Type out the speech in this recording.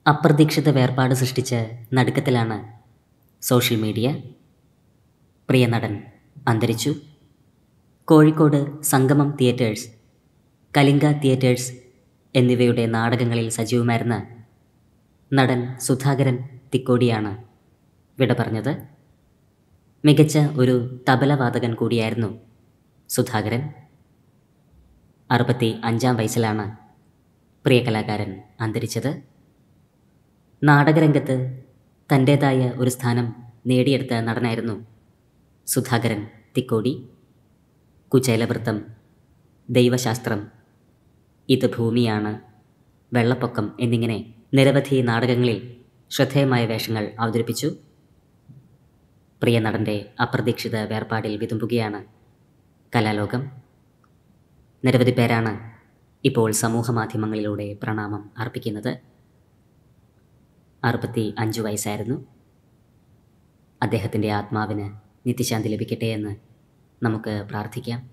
അപ്രതീക്ഷിത വേർപാട് സൃഷ്ടിച്ച നടുക്കത്തിലാണ് സോഷ്യൽ മീഡിയ പ്രിയ നടൻ അന്തരിച്ചു കോഴിക്കോട് സംഗമം തിയേറ്റേഴ്സ് കലിംഗ തിയേറ്റേഴ്സ് എന്നിവയുടെ നാടകങ്ങളിൽ സജീവമായിരുന്ന നടൻ സുധാകരൻ തിക്കോടിയാണ് വിട പറഞ്ഞത് മികച്ച ഒരു തബലവാദകൻ കൂടിയായിരുന്നു സുധാകരൻ അറുപത്തി അഞ്ചാം വയസ്സിലാണ് പ്രിയ കലാകാരൻ അന്തരിച്ചത് നാടകരംഗത്ത് തൻ്റേതായ ഒരു സ്ഥാനം നേടിയെടുത്ത നടനായിരുന്നു സുധാകരൻ തിക്കോടി കുചേലവൃത്തം ദൈവശാസ്ത്രം ഇത് ഭൂമിയാണ് വെള്ളപ്പൊക്കം എന്നിങ്ങനെ നിരവധി നാടകങ്ങളിൽ ശ്രദ്ധേയമായ വേഷങ്ങൾ അവതരിപ്പിച്ചു പ്രിയ നടൻ്റെ അപ്രതീക്ഷിത വേർപാടിൽ വിതുമ്പുകയാണ് കലാലോകം നിരവധി പേരാണ് ഇപ്പോൾ സമൂഹ മാധ്യമങ്ങളിലൂടെ പ്രണാമം അർപ്പിക്കുന്നത് അറുപത്തി അഞ്ച് വയസ്സായിരുന്നു അദ്ദേഹത്തിൻ്റെ ആത്മാവിന് നിത്യശാന്തി ലഭിക്കട്ടെ എന്ന് നമുക്ക് പ്രാർത്ഥിക്കാം